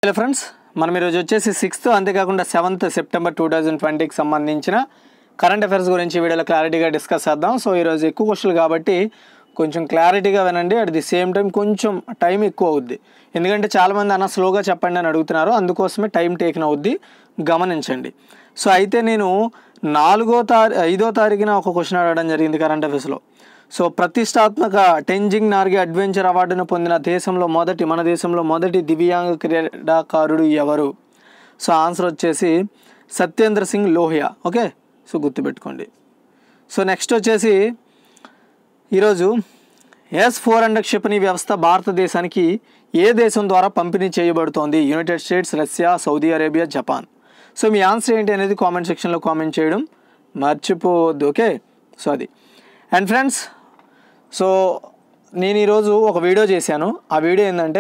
hello friends మనం ఈరోజు వచ్చేసి సిక్స్త్ అంతేకాకుండా సెవెంత్ సెప్టెంబర్ టూ థౌజండ్ ట్వంటీకి సంబంధించిన కరెంట్ అఫైర్స్ గురించి ఈ వీడియోలో క్లారిటీగా డిస్కస్ చేద్దాం సో ఈరోజు ఎక్కువ క్వశ్చన్లు కాబట్టి కొంచెం క్లారిటీగా వినండి అట్ ది సేమ్ టైం కొంచెం టైం ఎక్కువ అవుద్ది ఎందుకంటే చాలామంది అన్న స్లోగా చెప్పండి అని అడుగుతున్నారు అందుకోసమే టైం టేకన్ అవుద్ది గమనించండి సో అయితే నేను నాలుగో తారీ ఐదో తారీఖున ఒక క్వశ్చన్ అడగడం జరిగింది కరెంట్ అఫైర్స్లో సో ప్రతిష్టాత్మక టెంజింగ్ నార్గే అడ్వెంచర్ అవార్డును పొందిన దేశంలో మొదటి మన దేశంలో మొదటి దివ్యాంగ క్రీడాకారుడు ఎవరు సో ఆన్సర్ వచ్చేసి సత్యేంద్ర సింగ్ లోహియా ఓకే సో గుర్తుపెట్టుకోండి సో నెక్స్ట్ వచ్చేసి ఈరోజు ఎస్ ఫోర్ హండ్రెడ్ క్షిపణి వ్యవస్థ భారతదేశానికి ఏ దేశం ద్వారా పంపిణీ చేయబడుతోంది United States Russia Saudi Arabia Japan so మీ ఆన్సర్ ఏంటి అనేది కామెంట్ సెక్షన్లో కామెంట్ చేయడం మర్చిపోవద్దు ఓకే సో అది అండ్ ఫ్రెండ్స్ సో నేను ఈరోజు ఒక వీడియో చేశాను ఆ వీడియో ఏంటంటే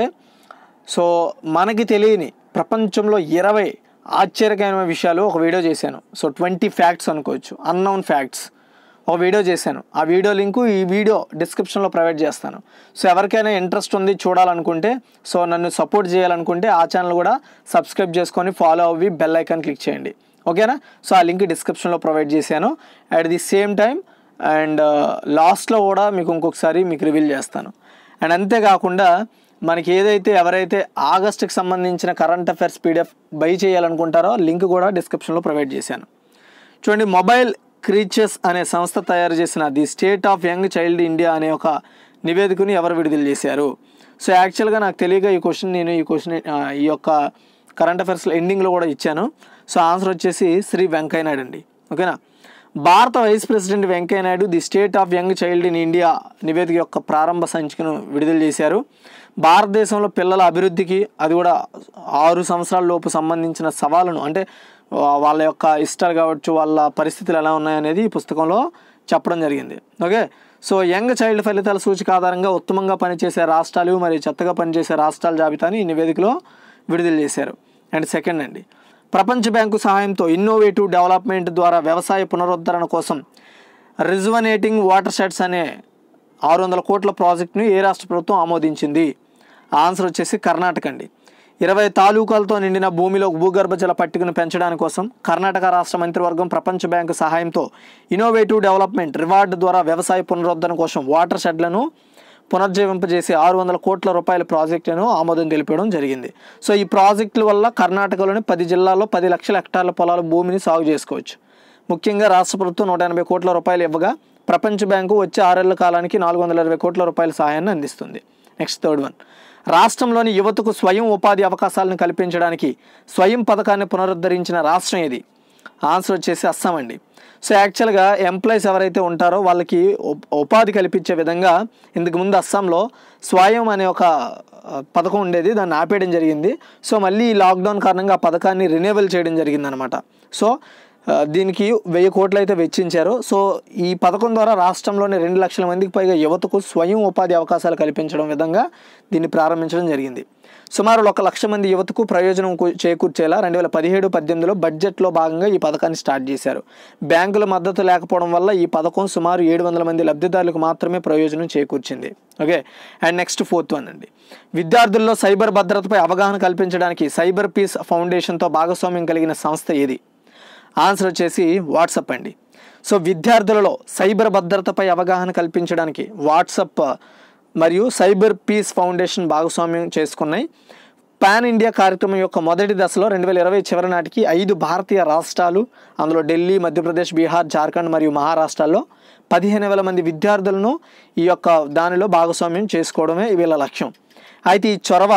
సో మనకి తెలియని ప్రపంచంలో ఇరవై ఆశ్చర్యకరమైన విషయాలు ఒక వీడియో చేశాను సో ట్వంటీ ఫ్యాక్ట్స్ అనుకోవచ్చు అన్నౌన్ ఫ్యాక్ట్స్ ఒక వీడియో చేశాను ఆ వీడియో లింకు ఈ వీడియో డిస్క్రిప్షన్లో ప్రొవైడ్ చేస్తాను సో ఎవరికైనా ఇంట్రెస్ట్ ఉంది చూడాలనుకుంటే సో నన్ను సపోర్ట్ చేయాలనుకుంటే ఆ ఛానల్ కూడా సబ్స్క్రైబ్ చేసుకొని ఫాలో అవ్వి బెల్ ఐకాన్ క్లిక్ చేయండి ఓకేనా సో ఆ లింక్ డిస్క్రిప్షన్లో ప్రొవైడ్ చేశాను at the same time and లాస్ట్లో కూడా మీకు ఇంకొకసారి మీకు రివీల్ చేస్తాను అండ్ అంతేకాకుండా మనకి ఏదైతే ఎవరైతే ఆగస్ట్కి సంబంధించిన కరెంట్ అఫైర్స్ పీడిఎఫ్ బై చేయాలనుకుంటారో లింక్ కూడా డిస్క్రిప్షన్లో ప్రొవైడ్ చేశాను చూడండి మొబైల్ క్రీచర్స్ అనే సంస్థ తయారు చేసిన the state of young child India అనే ఒక నివేదికను ఎవరు విడుదల చేశారు సో యాక్చువల్గా నాకు తెలియక ఈ క్వశ్చన్ నేను ఈ క్వశ్చన్ ఈ యొక్క కరెంట్ అఫైర్స్లో ఎండింగ్లో కూడా ఇచ్చాను సో ఆన్సర్ వచ్చేసి శ్రీ వెంకయ్యనాయుడు అండి ఓకేనా భారత vice president Venkaiah Naidu the state of young child in India నివేదిక యొక్క ప్రారంభ సంచికను విడుదల చేశారు భారతదేశంలో పిల్లల అభివృద్ధికి అది కూడా ఆరు సంవత్సరాల లోపు సంబంధించిన సవాళ్ళను అంటే వా- వాళ్ళ యొక్క ఇష్టాలు కావచ్చు వాళ్ళ పరిస్థితులు ఎలా ఉన్నాయనేది ఈ పుస్తకంలో చెప్పడం జరిగింది ఓకే సో యంగ్ చైల్డ్ ఫలితాల సూచిక ఆధారంగా ఉత్తమంగా పనిచేసే రాష్ట్రాలు మరియు చెత్తగా పనిచేసే రాష్ట్రాల జాబితాని ఈ నివేదికలో విడుదల చేశారు అండ్ సెకండ్ అండి ప్రపంచ బ్యాంకు సహాయంతో ఇన్నోవేటివ్ డెవలప్మెంట్ ద్వారా వ్యవసాయ పునరుద్ధరణ కోసం రిజవనేటింగ్ వాటర్ షెడ్స్ అనే ఆరు వందల కోట్ల ప్రాజెక్టును ఏ రాష్ట్ర ప్రభుత్వం ఆమోదించింది ఆన్సర్ వచ్చేసి కర్ణాటక అండి ఇరవై తాలూకాలతో నిండిన భూమిలో భూగర్భ జల పట్టికను పెంచడానికి కోసం కర్ణాటక రాష్ట్ర మంత్రివర్గం ప్రపంచ బ్యాంకు సహాయంతో ఇన్నోవేటివ్ డెవలప్మెంట్ రివార్డు ద్వారా వ్యవసాయ పునరుద్ధరణ కోసం వాటర్ షెడ్లను పునర్జీవింపజేసి ఆరు వందల కోట్ల రూపాయల ప్రాజెక్టును ఆమోదం తెలిపడం జరిగింది సో ఈ ప్రాజెక్టుల వల్ల కర్ణాటకలోని పది జిల్లాల్లో పది లక్షల హెక్టార్ల పొలాల భూమిని సాగు చేసుకోవచ్చు ముఖ్యంగా రాష్ట్ర ప్రభుత్వం నూట ఎనభై కోట్ల రూపాయలు ఇవ్వగా ప్రపంచ బ్యాంకు వచ్చే ఆరేళ్ల కాలానికి నాలుగు వందల ఇరవై కోట్ల రూపాయల సహాయాన్ని అందిస్తుంది నెక్స్ట్ థర్డ్ వన్ రాష్ట్రంలోని యువతకు స్వయం ఉపాధి అవకాశాలను కల్పించడానికి స్వయం పథకాన్ని పునరుద్ధరించిన రాష్ట్రం ఇది ఆన్సర్ వచ్చేసి అస్సాం అండి సో యాక్చువల్గా ఎంప్లాయీస్ ఎవరైతే ఉంటారో వాళ్ళకి ఉప్- ఉపాధి కల్పించే విధంగా ఇంతకు ముందు అస్సాంలో స్వయం అనే ఒక ఆ, పథకం ఉండేది దాన్ని ఆపేయడం జరిగింది సో మళ్ళీ ఈ లాక్డౌన్ కారణంగా ఆ పథకాన్ని రినేవల్ చేయడం జరిగిందనమాట సో ఆ, దీనికి వెయ్యి కోట్లు అయితే వెచ్చించారు సో ఈ పథకం ద్వారా రాష్ట్రంలోని రెండు లక్షల మందికి పైగా యువతకు స్వయం ఉపాధి అవకాశాలు కల్పించడం విధంగా దీన్ని ప్రారంభించడం జరిగింది సుమారు ఒక లక్ష మంది యువతకు ప్రయోజనం కు- చేకూర్చేలా రెండు వేల పదిహేడు పద్దెనిమిదిలో బడ్జెట్లో భాగంగా ఈ పథకాన్ని స్టార్ట్ చేశారు బ్యాంకుల మద్దతు లేకపోవడం వల్ల ఈ పథకం సుమారు ఏడు వందల మంది లబ్ధిదారులకు మాత్రమే ప్రయోజనం చేకూర్చింది okay and next fourth one అండి విద్యార్థుల్లో సైబర్ భద్రతపై అవగాహన కల్పించడానికి సైబర్ పీస్ ఫౌండేషన్తో భాగస్వామ్యం కలిగిన సంస్థ ఏది ఆన్సర్ వచ్చేసి వాట్సప్ అండి సో విద్యార్థులలో సైబర్ భద్రతపై అవగాహన కల్పించడానికి వాట్సప్ మరియు సైబర్ పీస్ ఫౌండేషన్ భాగస్వామ్యం చేసుకున్నాయి పాన్ ఇండియా కార్యక్రమం యొక్క మొదటి దశలో రెండు వేల ఇరవై చివరి నాటికి ఐదు భారతీయ రాష్ట్రాలు అందులో ఢిల్లీ మధ్యప్రదేశ్ బీహార్ జార్ఖండ్ మరియు మహారాష్ట్రాల్లో పదిహేను వేల మంది విద్యార్థులను ఈ యొక్క దానిలో భాగస్వామ్యం చేసుకోవడమే వీళ్ళ లక్ష్యం అయితే ఈ చొరవ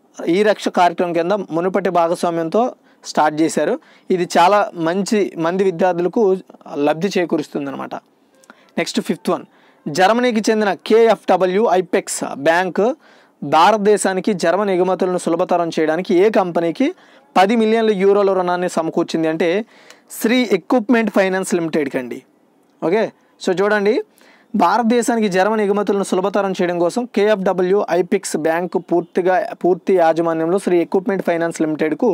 ఈ రక్ష కార్యక్రమం కింద మునుపటి భాగస్వామ్యంతో స్టార్ట్ చేశారు ఇది చాలా మంచి మంది విద్యార్థులకు లబ్ధి చేకూరుస్తుంది నెక్స్ట్ ఫిఫ్త్ వన్ జర్మనీకి చెందిన కేఎఫ్డబ్ల్యూ ఐపెక్స్ బ్యాంక్ భారతదేశానికి జర్మన్ ఎగుమతులను సులభతరం చేయడానికి ఏ కంపెనీకి పది మిలియన్ల యూరోల రుణాన్ని సమకూర్చింది అంటే శ్రీ ఎక్విప్మెంట్ ఫైనాన్స్ లిమిటెడ్కి అండి ఓకే సో చూడండి భారతదేశానికి జర్మన్ ఎగుమతులను సులభతరం చేయడం కోసం కేఎఫ్డబ్ల్యూ ఐపిక్స్ బ్యాంక్ పూర్తిగా పూర్తి యాజమాన్యంలో శ్రీ ఎక్విప్మెంట్ ఫైనాన్స్ లిమిటెడ్కు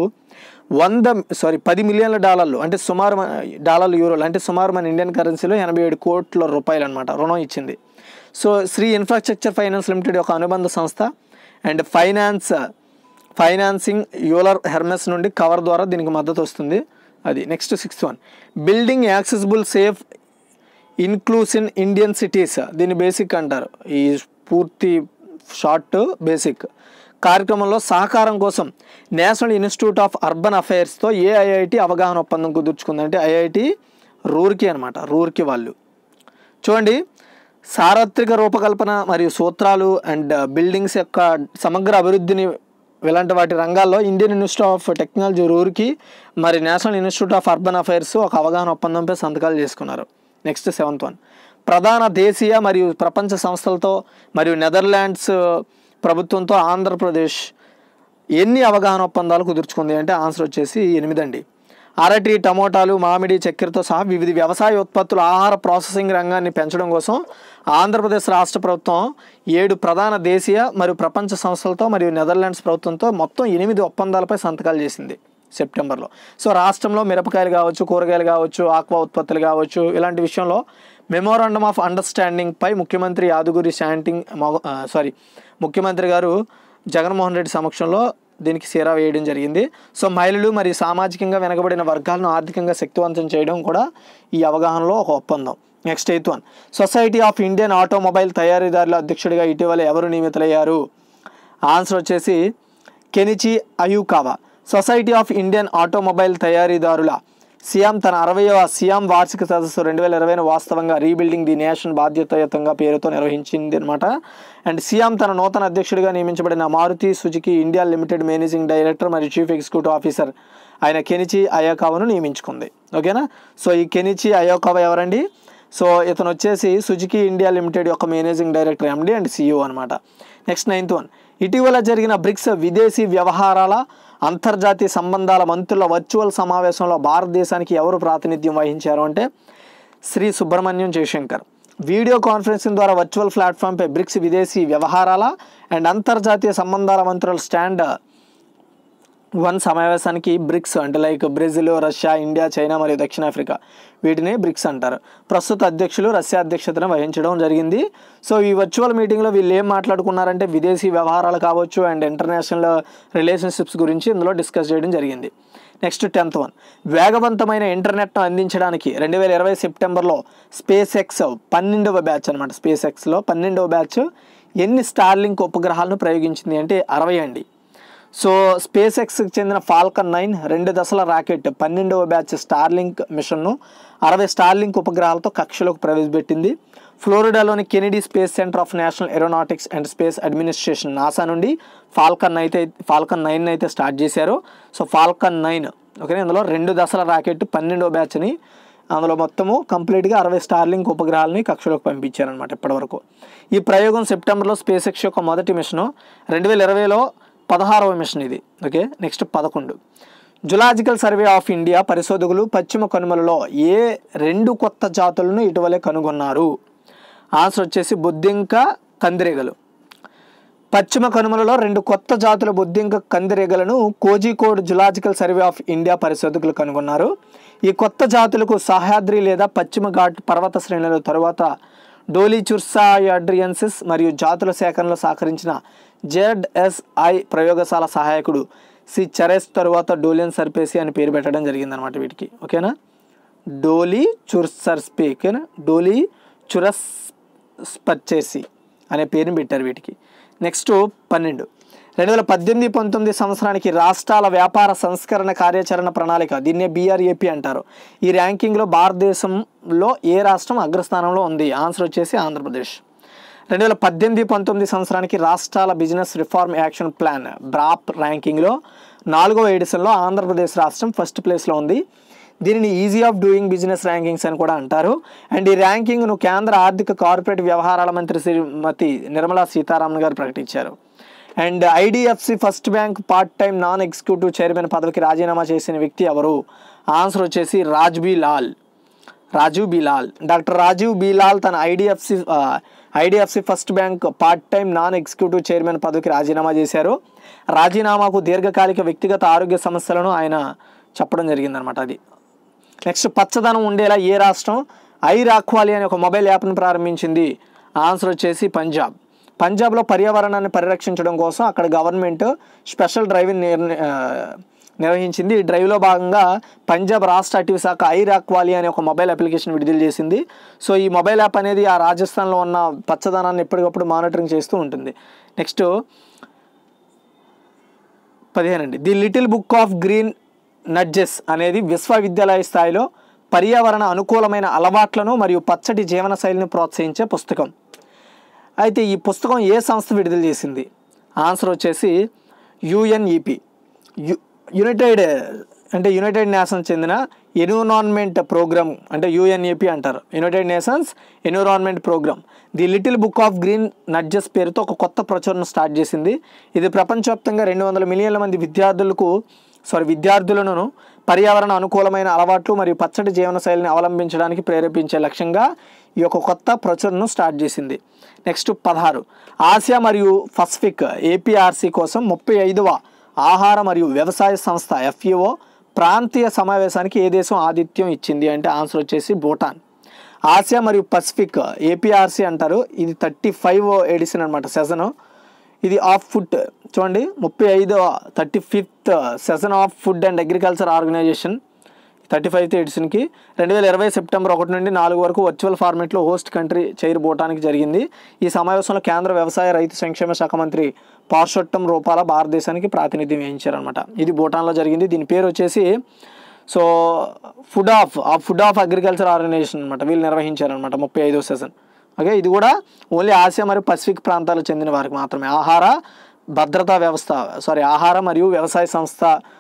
వంద సారీ పది మిలియన్ల డాలర్లు అంటే సుమారు మన డాలర్లు యూరోలు అంటే సుమారు మన ఇండియన్ కరెన్సీలో ఎనభై ఏడు కోట్ల రూపాయలు అనమాట రుణం ఇచ్చింది so Shri infrastructure finance limited ఒక అనుబంధ సంస్థ and finance financing Euler Hermes నుండి కవర్ ద్వారా దీనికి మద్దతు వస్తుంది అది next sixth one building accessible safe inclusive Indian cities దీన్ని బేసిక్ అంటారు ఈ పూర్తి షార్ట్ బేసిక్ కార్యక్రమంలో సహకారం కోసం నేషనల్ ఇన్స్టిట్యూట్ ఆఫ్ అర్బన్ అఫైర్స్తో ఏ ఐఐటి అవగాహన ఒప్పందం కుదుర్చుకుందంటే ఐఐటి రూర్కి అనమాట రూర్కి వాళ్ళు చూడండి సార్వత్రిక రూపకల్పన మరియు సూత్రాలు అండ్ బిల్డింగ్స్ యొక్క సమగ్ర అభివృద్ధిని ఇలాంటి వాటి రంగాల్లో Indian institute of technology Roorkee మరి national institute of urban affairs ఒక అవగాహన ఒప్పందంపై సంతకాలు చేసుకున్నారు నెక్స్ట్ సెవెంత్ వన్ ప్రధాన దేశీయ మరియు ప్రపంచ సంస్థలతో మరియు నెదర్లాండ్స్ ప్రభుత్వంతో ఆంధ్రప్రదేశ్ ఎన్ని అవగాహన ఒప్పందాలు కుదుర్చుకుంది అంటే ఆన్సర్ వచ్చేసి ఎనిమిదండి అరటి టమోటాలు మామిడి చక్కెరతో సహా వివిధ వ్యవసాయ ఉత్పత్తుల ఆహార ప్రాసెసింగ్ రంగాన్ని పెంచడం కోసం ఆంధ్రప్రదేశ్ రాష్ట్ర ప్రభుత్వం ఏడు ప్రధాన దేశీయ మరియు ప్రపంచ సంస్థలతో మరియు నెదర్లాండ్స్ ప్రభుత్వంతో మొత్తం ఎనిమిది ఒప్పందాలపై సంతకాలు చేసింది సెప్టెంబర్లో సో రాష్ట్రంలో మిరపకాయలు కావచ్చు కూరగాయలు కావచ్చు ఆక్వా ఉత్పత్తులు కావచ్చు ఇలాంటి విషయంలో మెమోరాండమ్ ఆఫ్ అండర్స్టాండింగ్ పై ముఖ్యమంత్రి యాదుగురి శాంటింగ్ సారీ ముఖ్యమంత్రి గారు జగన్మోహన్ రెడ్డి సమక్షంలో దీనికి సీరా వేయడం జరిగింది సో మహిళలు మరియు సామాజికంగా వెనకబడిన వర్గాలను ఆర్థికంగా శక్తివంతం చేయడం కూడా ఈ అవగాహనలో ఒక ఒప్పందం next eighth one society of Indian automobile తయారీదారుల అధ్యక్షుడిగా ఇటీవల ఎవరు నియమితులయ్యారు ఆన్సర్ వచ్చేసి Kenichi Ayukawa society of Indian automobile తయారీదారుల సియామ్ తన అరవయవ సియామ్ వార్షిక సదస్సు రెండు వేల ఇరవైన వాస్తవంగా రీబిల్డింగ్ ది నేషన్ బాధ్యతాయుతంగా పేరుతో నిర్వహించింది అనమాట అండ్ సియామ్ తన నూతన అధ్యక్షుడిగా నియమించబడిన Maruti Suzuki India limited managing director మరియు చీఫ్ ఎగ్జిక్యూటివ్ ఆఫీసర్ ఆయన కెనిచి అయోకావాను నియమించుకుంది ఓకేనా సో ఈ కెనిచి అయోకావా ఎవరండి సో ఇతను వచ్చేసి సుజుకి ఇండియా లిమిటెడ్ యొక్క managing director MD and CEO అనమాట నెక్స్ట్ నైన్త్ వన్ ఇటీవల జరిగిన బ్రిక్స్ విదేశీ వ్యవహారాల అంతర్జాతీయ సంబంధాల మంత్రుల వర్చువల్ సమావేశంలో భారతదేశానికి ఎవరు ప్రాతినిధ్యం వహించారు అంటే శ్రీ సుబ్రహ్మణ్యం జయశంకర్ వీడియో కాన్ఫరెన్సింగ్ ద్వారా వర్చువల్ ప్లాట్ఫామ్పై బ్రిక్స్ విదేశీ వ్యవహారాల అండ్ అంతర్జాతీయ సంబంధాల మంత్రుల స్టాండ్ వన్ సమావేశానికి బ్రిక్స్ అంటే like Brazil Russia India China మరియు దక్షిణాఫ్రికా వీటిని బ్రిక్స్ అంటారు ప్రస్తుత అధ్యక్షులు రష్యా అధ్యక్షతను వహించడం జరిగింది సో ఈ వర్చువల్ మీటింగ్లో వీళ్ళు ఏం మాట్లాడుకున్నారంటే విదేశీ వ్యవహారాలు కావచ్చు అండ్ ఇంటర్నేషనల్ రిలేషన్షిప్స్ గురించి ఇందులో డిస్కస్ చేయడం జరిగింది నెక్స్ట్ టెన్త్ వన్ వేగవంతమైన ఇంటర్నెట్ను అందించడానికి రెండు వేల ఇరవై సెప్టెంబర్లో స్పేస్ ఎక్స్ పన్నెండవ బ్యాచ్ అనమాట స్పేస్ ఎక్స్లో పన్నెండవ బ్యాచ్ ఎన్ని స్టార్లింక్ ఉపగ్రహాలను ప్రయోగించింది అంటే అరవై అండి సో స్పేస్ ఎక్స్కి చెందిన ఫాల్కన్ నైన్ రెండు దశల రాకెట్ పన్నెండవ బ్యాచ్ స్టార్లింక్ మిషన్ను అరవై స్టార్లింక్ ఉపగ్రహాలతో కక్షలోకి ప్రవేశపెట్టింది ఫ్లోరిడాలోని Kennedy space center of national aeronautics and space administration NASA నుండి ఫాల్కన్ అయితే ఫాల్కన్ నైన్ అయితే స్టార్ట్ చేశారు సో ఫాల్కన్ నైన్ ఓకే ఇందులో రెండు దశల రాకెట్ పన్నెండవ బ్యాచ్ని అందులో మొత్తము కంప్లీట్గా అరవై స్టార్లింక్ ఉపగ్రహాలని కక్షలోకి పంపించారనమాట ఇప్పటివరకు ఈ ప్రయోగం సెప్టెంబర్లో స్పేస్ ఎక్స్ యొక్క మొదటి మిషను రెండు వేల ఇరవైలో పదహారవ మిషన్ ఇది ఓకే నెక్స్ట్ పదకొండు జులాజికల్ సర్వే ఆఫ్ ఇండియా పరిశోధకులు పశ్చిమ కనుమలలో ఏ రెండు కొత్త జాతులను ఇటీవలే కనుగొన్నారు ఆన్సర్ వచ్చేసి బొద్దింక కందిరీగలు పశ్చిమ కనుమలలో రెండు కొత్త జాతుల బొద్దింక కందిరీగలను Kozhikode zoological survey of India పరిశోధకులు కనుగొన్నారు ఈ కొత్త జాతులకు సహ్యాద్రి లేదా పశ్చిమ ఘాట్ పర్వత శ్రేణుల తరువాత డోలిచుర్సాయాడ్రియంసిస్ మరియు జాతుల సేకరణలో సహకరించిన జెడ్ఎస్ఐ ప్రయోగశాల సహాయకుడు సి చరెస్ తరువాత డోలియన్ సర్పేసి అని పేరు పెట్టడం జరిగిందనమాట వీటికి ఓకేనా డోలీ చుర్సర్స్పే ఓకేనా డోలీ చురస్ స్పర్చేసి అనే పేరుని పెట్టారు వీటికి నెక్స్ట్ పన్నెండు రెండు వేల పద్దెనిమిది పంతొమ్మిది సంవత్సరానికి రాష్ట్రాల వ్యాపార సంస్కరణ కార్యాచరణ ప్రణాళిక దీన్నే బీఆర్ఏపీ అంటారు ఈ ర్యాంకింగ్లో భారతదేశంలో ఏ రాష్ట్రం అగ్రస్థానంలో ఉంది ఆన్సర్ వచ్చేసి ఆంధ్రప్రదేశ్ రెండు వేల పద్దెనిమిది పంతొమ్మిది సంవత్సరానికి రాష్ట్రాల బిజినెస్ రిఫార్మ్ యాక్షన్ ప్లాన్ బ్రాప్ ర్యాంకింగ్లో నాలుగవ ఎడిషన్లో ఆంధ్రప్రదేశ్ రాష్ట్రం ఫస్ట్ ప్లేస్లో ఉంది దీనిని easy of doing business rankings అని కూడా అంటారు అండ్ ఈ ర్యాంకింగ్ను కేంద్ర ఆర్థిక కార్పొరేట్ వ్యవహారాల మంత్రి శ్రీమతి నిర్మలా సీతారామన్ గారు ప్రకటించారు and IDFC first bank part time non executive chairman పదవికి రాజీనామా చేసిన వ్యక్తి ఎవరు ఆన్సర్ వచ్చేసి రాజ్బీ లాల్ రాజీవ్ బిలాల్ డాక్టర్ రాజీవ్ బిలాల్ తన IDFC IDFC first bank part time non executive chairman పదవికి రాజీనామా చేశారు రాజీనామాకు దీర్ఘకాలిక వ్యక్తిగత ఆరోగ్య సమస్యలను ఆయన చెప్పడం జరిగిందనమాట అది నెక్స్ట్ పచ్చదనం ఉండేలా ఏ రాష్ట్రం ఐ రాఖ్వాలి అనే ఒక మొబైల్ యాప్ను ప్రారంభించింది ఆన్సర్ వచ్చేసి పంజాబ్ పంజాబ్లో పర్యావరణాన్ని పరిరక్షించడం కోసం అక్కడ గవర్నమెంట్ స్పెషల్ డ్రైవ్ని నిర్- ఆ, నిర్వహించింది ఈ డ్రైవ్లో భాగంగా పంజాబ్ రాష్ట్ర అటవీ శాఖ ఐరాక్వాలి అనే ఒక మొబైల్ అప్లికేషన్ విడుదల చేసింది సో ఈ మొబైల్ యాప్ అనేది ఆ రాజస్థాన్లో ఉన్న పచ్చదనాన్ని ఎప్పటికప్పుడు మానిటరింగ్ చేస్తూ ఉంటుంది నెక్స్ట్ పదిహేనండి the little book of green nudges అనేది విశ్వవిద్యాలయ స్థాయిలో పర్యావరణ అనుకూలమైన అలవాట్లను మరియు పచ్చటి జీవనశైలిని ప్రోత్సహించే పుస్తకం అయితే ఈ పుస్తకం ఏ సంస్థ విడుదల చేసింది ఆన్సర్ వచ్చేసి యుఎన్ఈపి యు యునైటెడ్ అంటే యునైటెడ్ నేషన్స్ చెందిన ఎన్విరాన్మెంట్ ప్రోగ్రామ్ అంటే యుఎన్ఏపి అంటారు united nations environment programme the little book of green nudges పేరుతో ఒక కొత్త ప్రచురణ స్టార్ట్ చేసింది ఇది ప్రపంచవ్యాప్తంగా రెండు వందల మిలియన్ల మంది విద్యార్థులకు సారీ విద్యార్థులను పర్యావరణ అనుకూలమైన అలవాట్లు మరియు పచ్చటి జీవనశైలిని అవలంబించడానికి ప్రేరేపించే లక్ష్యంగా ఈ యొక్క కొత్త ప్రచురణను స్టార్ట్ చేసింది నెక్స్ట్ పదహారు ఆసియా మరియు పసిఫిక్ ఏపీఆర్సీ కోసం ముప్పై ఐదవ ఆహార మరియు వ్యవసాయ సంస్థ ఎఫ్ఈఓ ప్రాంతీయ సమావేశానికి ఏ దేశం ఆతిథ్యం ఇచ్చింది అంటే ఆన్సర్ వచ్చేసి భూటాన్ ఆసియా మరియు పసిఫిక్ ఏపీఆర్సీ అంటారు ఇది థర్టీ ఫైవ్ ఎడిషన్ అనమాట సెజన్ ఇది ఆఫ్ ఫుడ్ చూడండి ముప్పై ఐదవ thirty fifth session of food and agriculture organisation thirty fifth ఎడిషన్కి రెండు వేల ఇరవై సెప్టెంబర్ ఒకటి నుండి నాలుగు వరకు వర్చువల్ ఫార్మేట్లో హోస్ట్ కంట్రీ చైర్ భూటానికి జరిగింది ఈ సమావేశంలో కేంద్ర వ్యవసాయ రైతు సంక్షేమ శాఖ మంత్రి పార్షొట్టం రూపాల భారతదేశానికి ప్రాతినిధ్యం వహించారనమాట ఇది భూటాన్లో జరిగింది దీని పేరు వచ్చేసి సో ఫుడ్ ఆఫ్ ఆ ఫుడ్ ఆఫ్ అగ్రికల్చర్ ఆర్గనైజేషన్ అనమాట వీళ్ళు నిర్వహించారనమాట ముప్పై ఐదో సెషన్ ఓకే ఇది కూడా ఓన్లీ ఆసియా మరియు పసిఫిక్ ప్రాంతాలకు చెందిన వారికి మాత్రమే ఆహార భద్రతా వ్యవస్థ సారీ ఆహార మరియు వ్యవసాయ సంస్థ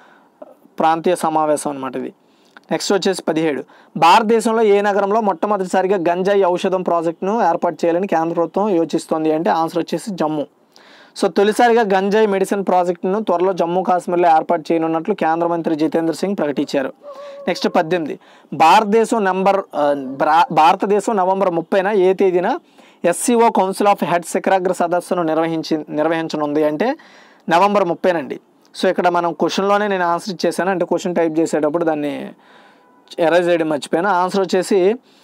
ప్రాంతీయ సమావేశం అనమాట ఇది నెక్స్ట్ వచ్చేసి పదిహేడు భారతదేశంలో ఏ నగరంలో మొట్టమొదటిసారిగా గంజాయి ఔషధం ప్రాజెక్టును ఏర్పాటు చేయాలని కేంద్ర ప్రభుత్వం యోచిస్తోంది అంటే ఆన్సర్ వచ్చేసి జమ్మూ సో తొలిసారిగా గంజాయి మెడిసిన్ ప్రాజెక్టును త్వరలో జమ్మూ కాశ్మీర్లో ఏర్పాటు చేయనున్నట్లు కేంద్ర మంత్రి జితేంద్ర సింగ్ ప్రకటించారు నెక్స్ట్ పద్దెనిమిది భారతదేశం నంబర్ ఆ, బ్రా- భారతదేశం నవంబర్ ముప్పైన ఏ తేదీన ఎస్సీఓ కౌన్సిల్ ఆఫ్ హెడ్ శిఖరాగ్ర సదస్సును నిర్వహించి నిర్వహించనుంది అంటే నవంబర్ ముప్పైనండి సో ఇక్కడ మనం క్వశ్చన్లోనే నేను ఆన్సర్ ఇచ్చేసాను అంటే క్వశ్చన్ టైప్ చేసేటప్పుడు దాన్ని ఎరేజ్ చేయడం మర్చిపోయాను ఆన్సర్ వచ్చేసి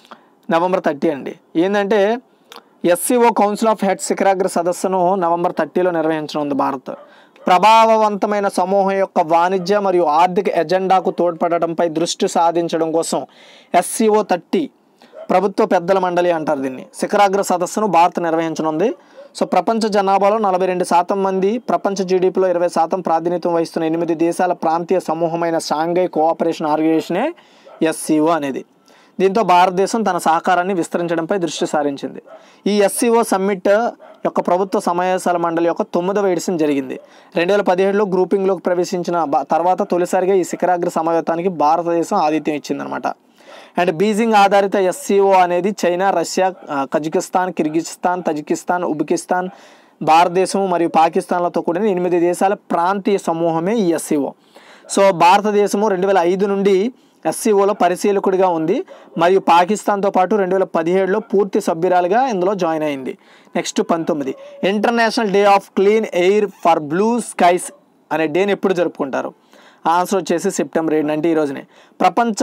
నవంబర్ థర్టీ అండి ఏంటంటే ఎస్సీఓ కౌన్సిల్ ఆఫ్ హెడ్ శిఖరాగ్ర సదస్సును నవంబర్ థర్టీలో నిర్వహించనుంది భారత్ ప్రభావవంతమైన సమూహం యొక్క వాణిజ్య మరియు ఆర్థిక ఎజెండాకు తోడ్పడటంపై దృష్టి సాధించడం కోసం ఎస్సీఓ థర్టీ ప్రభుత్వ పెద్దల మండలి అంటారు దీన్ని శిఖరాగ్ర సదస్సును భారత్ నిర్వహించనుంది సో ప్రపంచ జనాభాలో నలభై రెండు శాతం మంది ప్రపంచ జీడిపిలో ఇరవై శాతం ప్రాతినిధ్యం వహిస్తున్న ఎనిమిది దేశాల ప్రాంతీయ సమూహమైన షాంఘై కోఆపరేషన్ ఆర్గనైజేషనే ఎస్సీఓ అనేది దీంతో భారతదేశం తన సహకారాన్ని విస్తరించడంపై దృష్టి సారించింది ఈ ఎస్సీఓ సమ్మిట్ యొక్క ప్రభుత్వ సమావేశాల మండలి యొక్క తొమ్మిదవ ఎడిషన్ జరిగింది రెండు వేల పదిహేడులో గ్రూపింగ్లోకి ప్రవేశించిన బ- తర్వాత తొలిసారిగా ఈ శిఖరాగ్ర సమావేశానికి భారతదేశం ఆతిథ్యం ఇచ్చిందనమాట అండ్ బీజింగ్ ఆధారిత ఎస్సీఓ అనేది చైనా రష్యా ఆ, కజకిస్తాన్ కిర్గిజిస్తాన్ తజికిస్తాన్ ఉజ్బెకిస్తాన్ భారతదేశం మరియు పాకిస్తాన్లతో కూడిన ఎనిమిది దేశాల ప్రాంతీయ సమూహమే ఈ ఎస్సీఓ సో భారతదేశము రెండు వేల ఐదు నుండి ఎస్సీఓలో పరిశీలకుడిగా ఉంది మరియు పాకిస్తాన్తో పాటు రెండు వేల పదిహేడులో పూర్తి సభ్యురాలుగా ఇందులో జాయిన్ అయింది నెక్స్ట్ పంతొమ్మిది international day of clean air for blue skies అనే డేని ఎప్పుడు జరుపుకుంటారు ఆన్సర్ వచ్చేసి సెప్టెంబర్ ఏడు అంటే ఈ రోజునే ప్రపంచ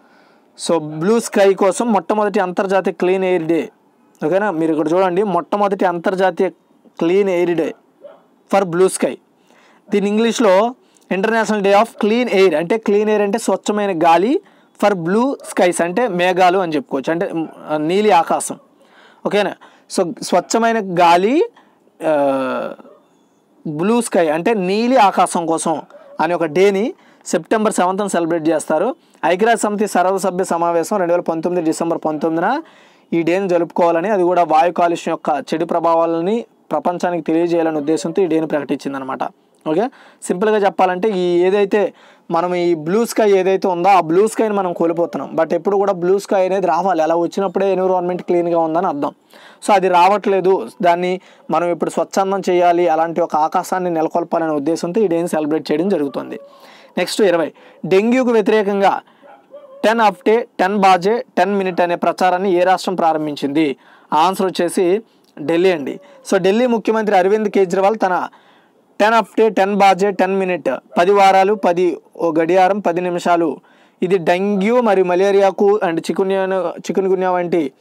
సో బ్లూ స్కై కోసం మొట్టమొదటి అంతర్జాతీయ క్లీన్ ఎయిర్ డే ఓకేనా మీరు ఇక్కడ చూడండి మొట్టమొదటి అంతర్జాతీయ clean air day for blue sky దీని ఇంగ్లీష్లో international day of clean air అంటే క్లీన్ ఎయిర్ అంటే స్వచ్ఛమైన గాలి ఫర్ బ్లూ స్కైస్ అంటే మేఘాలు అని చెప్పుకోవచ్చు అంటే మ్, నీలి ఆకాశం ఓకేనా సో స్వచ్ఛమైన గాలి ఆ, బ్లూ స్కై అంటే నీలి ఆకాశం కోసం అనే ఒక డేని సెప్టెంబర్ సెవెంత్న సెలబ్రేట్ చేస్తారు ఐక్యరాజ్య సమితి సర్వసభ్య సమావేశం రెండు వేల పంతొమ్మిది డిసెంబర్ పంతొమ్మిదిన ఈ డేని జరుపుకోవాలని అది కూడా వాయు కాలుష్యం యొక్క చెడు ప్రభావాలని ప్రపంచానికి తెలియజేయాలనే ఉద్దేశంతో ఈ డేని ప్రకటించిందనమాట ఓకే సింపుల్గా చెప్పాలంటే ఈ ఏదైతే మనం ఈ బ్లూ స్కై ఏదైతే ఉందో ఆ బ్లూ స్కైని మనం కోల్పోతున్నాం బట్ ఎప్పుడు కూడా బ్లూ స్కై అనేది రావాలి అలా వచ్చినప్పుడే ఎన్విరాన్మెంట్ క్లీన్గా ఉందని అర్థం సో అది రావట్లేదు దాన్ని మనం ఇప్పుడు స్వచ్ఛందం చేయాలి అలాంటి ఒక ఆకాశాన్ని నెలకొల్పాలనే ఉద్దేశంతో ఈ డేని సెలబ్రేట్ చేయడం జరుగుతుంది నెక్స్ట్ ఇరవై డెంగ్యూకు వ్యతిరేకంగా టెన్ ఆఫ్ డే టెన్ బాజే టెన్ మినిట్ అనే ప్రచారాన్ని ఏ రాష్ట్రం ప్రారంభించింది ఆన్సర్ వచ్చేసి ఢిల్లీ అండి సో ఢిల్లీ ముఖ్యమంత్రి అరవింద్ కేజ్రీవాల్ తన టెన్ ఆఫ్ డే టెన్ బాజే టెన్ మినిట్ పది వారాలు పది ఓ గడియారం పది నిమిషాలు ఇది డెంగ్యూ మరియు మలేరియాకు అండ్ చికున్యా చికున్గున్యా వంటి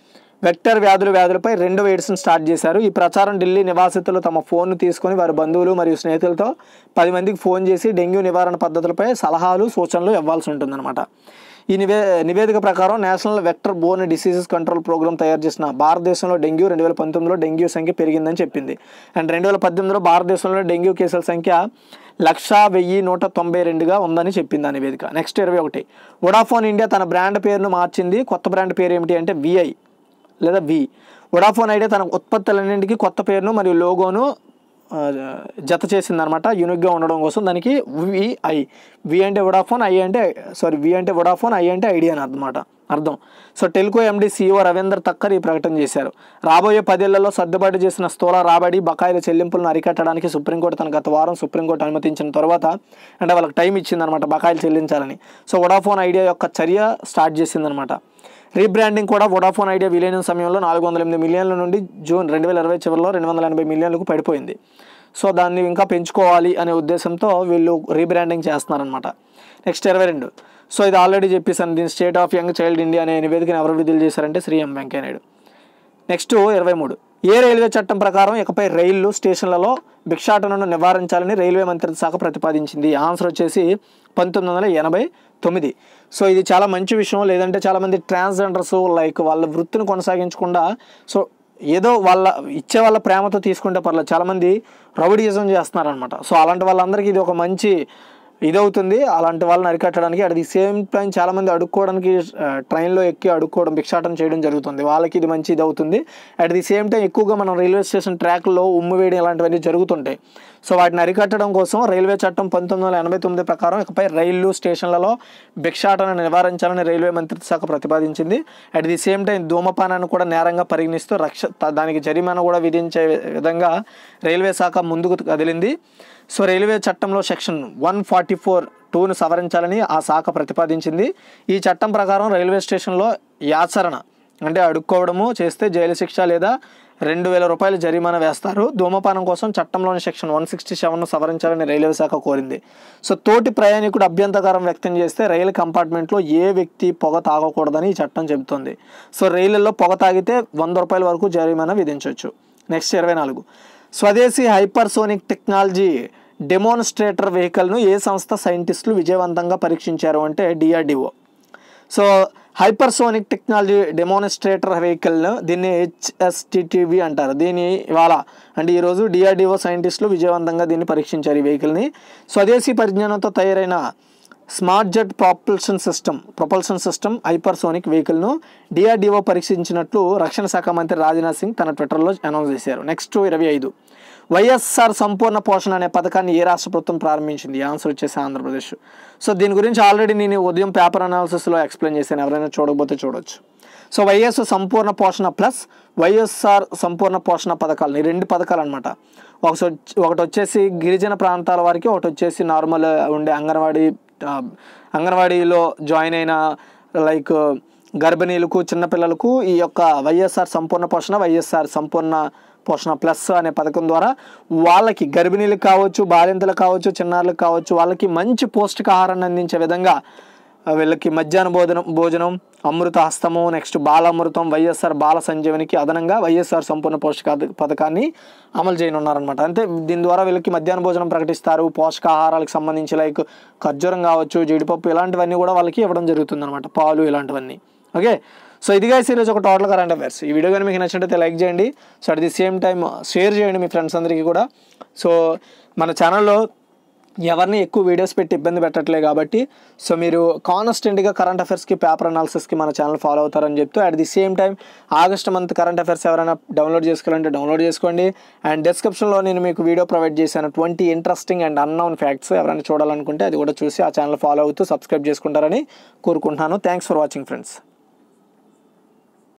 వెక్టర్ వ్యాధుల వ్యాధులపై రెండవ ఎడిషన్ స్టార్ట్ చేశారు ఈ ప్రచారం ఢిల్లీ నివాసితులు తమ ఫోన్ను తీసుకొని వారి బంధువులు మరియు స్నేహితులతో పది మందికి ఫోన్ చేసి డెంగ్యూ నివారణ పద్ధతులపై సలహాలు సూచనలు ఇవ్వాల్సి ఉంటుందన్నమాట ఈ నివే నివేదిక ప్రకారం national vector borne diseases control programme తయారు చేసిన భారతదేశంలో డెంగ్యూ రెండు వేల పంతొమ్మిదిలో డెంగ్యూ సంఖ్య పెరిగిందని చెప్పింది అండ్ రెండు వేల పద్దెనిమిదిలో భారతదేశంలో డెంగ్యూ కేసుల సంఖ్య లక్ష వెయ్యి నూట తొంభై రెండుగా ఉందని చెప్పింది ఆ నివేదిక నెక్స్ట్ ఇరవై ఒకటి వొడాఫోన్ ఇండియా తన బ్రాండ్ పేరును మార్చింది కొత్త బ్రాండ్ పేరు ఏమిటి అంటే విఐ లేదా వి వొడాఫోన్ ఐడియా తన ఉత్పత్తులన్నింటికి కొత్త పేరును మరియు లోగోను ఆ, జత చేసిందనమాట యూనిక్గా ఉండడం కోసం దానికి విఐ వి అంటే వొడాఫోన్ ఐ అంటే సారీ వి అంటే వొడాఫోన్ ఐ అంటే ఐడియా అని అన్నమాట అర్థం so telco MD CEO Ravinder Takkar ఈ ప్రకటన చేశారు రాబోయే పదేళ్లలో సర్దుబాటు చేసిన స్థూల రాబడి బకాయిల చెల్లింపులను అరికట్టడానికి సుప్రీంకోర్టు తన గత వారం సుప్రీంకోర్టు అనుమతించిన తర్వాత అంటే వాళ్ళకి టైం ఇచ్చిందనమాట బకాయిలు చెల్లించాలని సో వొడాఫోన్ ఐడియా యొక్క చర్య స్టార్ట్ చేసిందనమాట రీబ్రాండింగ్ కూడా వొడాఫోన్ ఐడియా విలీనం సమయంలో నాలుగు వందల ఎనిమిది మిలియన్ల నుండి జూన్ రెండు వేల ఇరవై చివరిలో రెండు వందల ఎనభై మిలియన్లకు పడిపోయింది సో దాన్ని ఇంకా పెంచుకోవాలి అనే ఉద్దేశంతో వీళ్ళు రీబ్రాండింగ్ చేస్తున్నారనమాట నెక్స్ట్ ఇరవై రెండు సో ఇది ఆల్రెడీ చెప్పేసాను దీని state of young child India అనే నివేదికను ఎవరు విడుదల చేశారంటే శ్రీ ఎం వెంకయ్యనాయుడు నెక్స్ట్ ఇరవై మూడు ఏ రైల్వే చట్టం ప్రకారం ఇకపై రైళ్లు స్టేషన్లలో భిక్షాటనను నివారించాలని రైల్వే మంత్రిత్వ శాఖ ప్రతిపాదించింది ఆన్సర్ వచ్చేసి పంతొమ్మిది వందల ఎనభై తొమ్మిది సో ఇది చాలా మంచి విషయం లేదంటే చాలామంది ట్రాన్స్జెండర్స్ లైక్ వాళ్ళ వృత్తిని కొనసాగించకుండా సో ఏదో వాళ్ళ ఇచ్చే వాళ్ళ ప్రేమతో తీసుకుంటే పర్లేదు చాలామంది రౌడీయిజం చేస్తున్నారనమాట సో అలాంటి వాళ్ళందరికీ ఇది ఒక మంచి ఇదవుతుంది అలాంటి వాళ్ళని అరికట్టడానికి అట్ ది సేమ్ టైం చాలామంది అడుక్కోవడానికి ఆ, ట్రైన్లో ఎక్కి అడుక్కోవడం భిక్షాటన చేయడం జరుగుతుంది వాళ్ళకి ఇది మంచి ఇది అవుతుంది అట్ ది సేమ్ టైం ఎక్కువగా మనం రైల్వే స్టేషన్ ట్రాక్లో ఉమ్ము వేయడం ఇలాంటివన్నీ జరుగుతుంటాయి సో వాటిని అరికట్టడం కోసం రైల్వే చట్టం పంతొమ్మిది వందల ఎనభై తొమ్మిది ప్రకారం ఇకపై రైళ్లు స్టేషన్లలో భిక్షాటన నివారించాలని రైల్వే మంత్రిత్వ శాఖ ప్రతిపాదించింది అట్ ది సేమ్ టైం ధూమపానాన్ని కూడా నేరంగా పరిగణిస్తూ రక్ష త- దానికి జరిమానా కూడా విధించే విధంగా రైల్వే శాఖ ముందుకు కదిలింది సో రైల్వే చట్టంలో సెక్షన్ వన్ ఫార్టీ ఫోర్ టూను సవరించాలని ఆ శాఖ ప్రతిపాదించింది ఈ చట్టం ప్రకారం రైల్వే స్టేషన్లో యాచరణ అంటే అడుక్కోవడము చేస్తే జైలు శిక్ష లేదా రెండు వేల రూపాయలు జరిమానా వేస్తారు ధూమపానం కోసం చట్టంలోని సెక్షన్ వన్ సిక్స్టీ సెవెన్ను సవరించాలని రైల్వే శాఖ కోరింది సో తోటి ప్రయాణికుడు అభ్యంతరకరం వ్యక్తం చేస్తే రైలు కంపార్ట్మెంట్లో ఏ వ్యక్తి పొగ తాగకూడదని ఈ చట్టం చెబుతోంది సో రైళ్లలో పొగ తాగితే వంద రూపాయల వరకు జరిమానా విధించవచ్చు నెక్స్ట్ ఇరవై నాలుగు స్వదేశీ హైపర్సోనిక్ టెక్నాలజీ డెమోన్స్ట్రేటర్ వెహికల్ను ఏ సంస్థ సైంటిస్టులు విజయవంతంగా పరీక్షించారు అంటే DRDO so hypersonic technology demonstrator వెహికల్ను దీన్ని హెచ్ఎస్టిటివి అంటారు దీని ఇవాళ అంటే ఈరోజు డిఆర్డిఓ సైంటిస్టులు విజయవంతంగా దీన్ని పరీక్షించారు ఈ వెహికల్ని స్వదేశీ పరిజ్ఞానంతో తయారైన smart jet propulsion system propulsion system hypersonic వెహికల్ను డిఆర్డిఓ పరీక్షించినట్లు రక్షణ శాఖ మంత్రి రాజ్నాథ్ సింగ్ తన ట్విట్టర్లో అనౌన్స్ చేశారు నెక్స్ట్ ఇరవై ఐదు వైఎస్ఆర్ సంపూర్ణ పోషణ అనే పథకాన్ని ఏ రాష్ట్ర ప్రభుత్వం ప్రారంభించింది ఆన్సర్ వచ్చేసి ఆంధ్రప్రదేశ్ సో దీని గురించి ఆల్రెడీ నేను ఉదయం పేపర్ అనాలిసిస్లో ఎక్స్ప్లెయిన్ చేశాను ఎవరైనా చూడకపోతే చూడొచ్చు సో వైఎస్ సంపూర్ణ పోషణ ప్లస్ వైఎస్ఆర్ సంపూర్ణ పోషణ పథకాలు ఈ రెండు పథకాలు అనమాట ఒకటి ఒకటి వచ్చేసి గిరిజన ప్రాంతాల వారికి ఒకటి వచ్చేసి నార్మల్ ఉండే అంగన్వాడీ ఆ, అంగన్వాడీలో జాయిన్ అయిన లైక్ గర్భిణీలకు చిన్నపిల్లలకు ఈ యొక్క వైఎస్ఆర్ సంపూర్ణ పోషణ వైఎస్ఆర్ సంపూర్ణ పోషణ ప్లస్ అనే పథకం ద్వారా వాళ్ళకి గర్భిణీలకు కావచ్చు బాలింతలకు కావచ్చు చిన్నారులకు కావచ్చు వాళ్ళకి మంచి పౌష్టికాహారాన్ని అందించే విధంగా ఆ, వీళ్ళకి మధ్యాహ్న భోజనం భోజనం అమృత హస్తము నెక్స్ట్ బాలామృతం వైఎస్ఆర్ బాల సంజీవనికి అదనంగా వైఎస్ఆర్ సంపూర్ణ పౌష్టిక పథకాన్ని అమలు చేయనున్నారనమాట అంటే దీని ద్వారా వీళ్ళకి మధ్యాహ్న భోజనం ప్రకటిస్తారు పోషకాహారాలకు సంబంధించి లైక్ ఖర్జూరం కావచ్చు జీడిపప్పు ఇలాంటివన్నీ కూడా వాళ్ళకి ఇవ్వడం జరుగుతుంది అనమాట పాలు ఇలాంటివన్నీ ఓకే సో ఇదిగా ఈరోజు ఒక టోటల్ కరెంట్ అఫైర్స్ ఈ వీడియో కానీ మీకు నచ్చినట్లయితే లైక్ చేయండి so at the same time share చేయండి మీ ఫ్రెండ్స్ అందరికీ కూడా సో మన ఛానల్లో ఎవరిని ఎక్కువ వీడియోస్ పెట్టి ఇబ్బంది పెట్టట్లే కాబట్టి సో మీరు కాన్స్టెంట్గా కరెంట్ అఫైర్స్కి పేపర్ అనాలిసిస్కి మన ఛానల్ ఫాలో అవుతారని చెప్తూ at the same time August month current affairs ఎవరైనా డౌన్లోడ్ చేసుకోవాలంటే డౌన్లోడ్ చేసుకోండి అండ్ డిస్క్రిప్షన్లో నేను మీకు వీడియో ప్రొవైడ్ చేశాను twenty interesting and unknown facts ఎవరైనా చూడాలనుకుంటే అది కూడా చూసి ఆ ఛానల్ ఫాలో అవుతూ సబ్స్క్రైబ్ చేసుకుంటారని కోరుకుంటున్నాను థ్యాంక్స్ ఫర్ వాచింగ్ ఫ్రెండ్స్